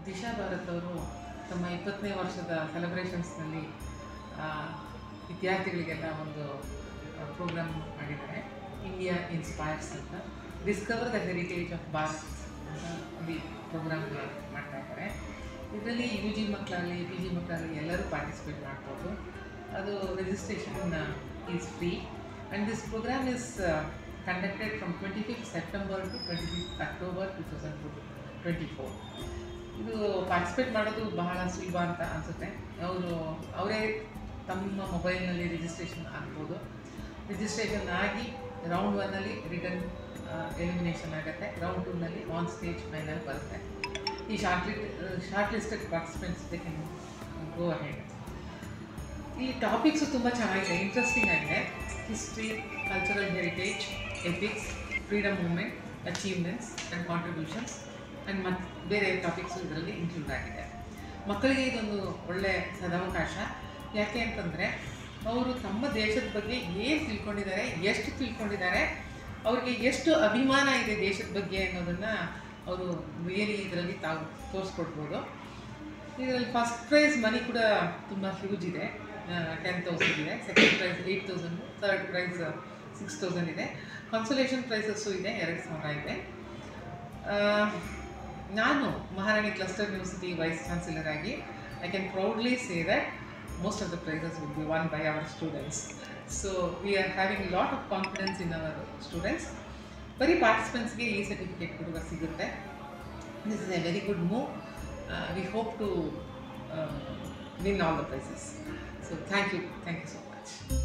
ದಿಶಾ ಭಾರತ್ ಅವರು ತಮ್ಮ ಇಪ್ಪತ್ತನೇ ವರ್ಷದ ಸೆಲೆಬ್ರೇಷನ್ಸ್ನಲ್ಲಿ ವಿದ್ಯಾರ್ಥಿಗಳಿಗೆಲ್ಲ ಒಂದು ಪ್ರೋಗ್ರಾಮ್ ಮಾಡಿದ್ದಾರೆ ಇಂಡಿಯಾ ಇನ್ಸ್ಪೈರ್ಸ್ ಅಂತ discover the heritage of Bharat ಅಂತ ಇಲ್ಲಿ ಪ್ರೋಗ್ರಾಮ್ ಮಾಡ್ತಾ ಇದ್ದಾರೆ ಇದರಲ್ಲಿ ಯು ಜಿ ಮಕ್ಕಳಾಗಲಿ ಪಿ ಜಿ ಮಕ್ಕಳಾಗಲಿ ಎಲ್ಲರೂ ಪಾರ್ಟಿಸಿಪೇಟ್ ಮಾಡ್ಬೋದು ಅದು registration is free and this program is conducted from twenty fifth September to twenty fifth October two thousand twenty four ಇದು ಪಾರ್ಟಿಸಿಪೇಟ್ ಮಾಡೋದು ಬಹಳ ಸುಲಭ ಅಂತ ಅನಿಸುತ್ತೆ ಅವರು ಅವರೇ ತಮ್ಮ ಮೊಬೈಲ್ನಲ್ಲಿ ರಿಜಿಸ್ಟ್ರೇಷನ್ ಆಗ್ಬೋದು ರಿಜಿಸ್ಟ್ರೇಷನ್ ಆಗಿ ರೌಂಡ್ ಒನ್ನಲ್ಲಿ ರಿಟರ್ನ್ ಎಲಿಮಿನೇಷನ್ ಆಗುತ್ತೆ ರೌಂಡ್ ಟೂನಲ್ಲಿ ಆನ್ ಸ್ಟೇಜ್ ಫೈನಲ್ ಬರುತ್ತೆ ಈ short short listed participants they can go ahead ಈ ಟಾಪಿಕ್ಸು ತುಂಬ ಚೆನ್ನಾಗಿದೆ ಇಂಟ್ರೆಸ್ಟಿಂಗ್ ಆಗಿದೆ history cultural heritage ethics freedom movement achievements and contributions and ಮತ್ತು ಬೇರೆ ಟಾಪಿಕ್ಸು ಇದರಲ್ಲಿ ಇನ್ಕ್ಲೂಡ್ ಆಗಿದೆ ಮಕ್ಕಳಿಗೆ ಇದೊಂದು ಒಳ್ಳೆಯ ಸದಾವಕಾಶ ಯಾಕೆ ಅಂತಂದರೆ ಅವರು ತಮ್ಮ ದೇಶದ ಬಗ್ಗೆ ಏನು ತಿಳ್ಕೊಂಡಿದ್ದಾರೆ ಎಷ್ಟು ತಿಳ್ಕೊಂಡಿದ್ದಾರೆ ಅವ್ರಿಗೆ ಎಷ್ಟು ಅಭಿಮಾನ ಇದೆ ದೇಶದ ಬಗ್ಗೆ ಅನ್ನೋದನ್ನು ಅವರು ರಿಯಲಿ ಇದರಲ್ಲಿ ತಾವು ತೋರಿಸ್ಕೊಡ್ಬೋದು ಇದರಲ್ಲಿ ಫಸ್ಟ್ ಪ್ರೈಸ್ ಮನಿ ಕೂಡ ತುಂಬ ಹ್ಯೂಜ್ ಇದೆ ಟೆನ್ ತೌಸಂಡ್ ಇದೆ second prize eight thousand third prize six thousand ಇದೆ ಕನ್ಸೋಲೇಷನ್ ಪ್ರೈಸಸ್ಸು ಇದೆ ಎರಡು ಸಾವಿರ ಇದೆ ಆ, ನಾನು Maharani cluster university vice chancellor ಆಗಿ I can proudly say that most of the prizes will be won by our students so we are having lot of confidence in our students ಬರೀ ಪಾರ್ಟಿಸಿಪೆಂಟ್ಸ್ಗೆ ಈ ಸರ್ಟಿಫಿಕೇಟ್ ಕೂಡ ಸಿಗುತ್ತೆ this is a very good move we hope to win all the prizes so thank you thank you so much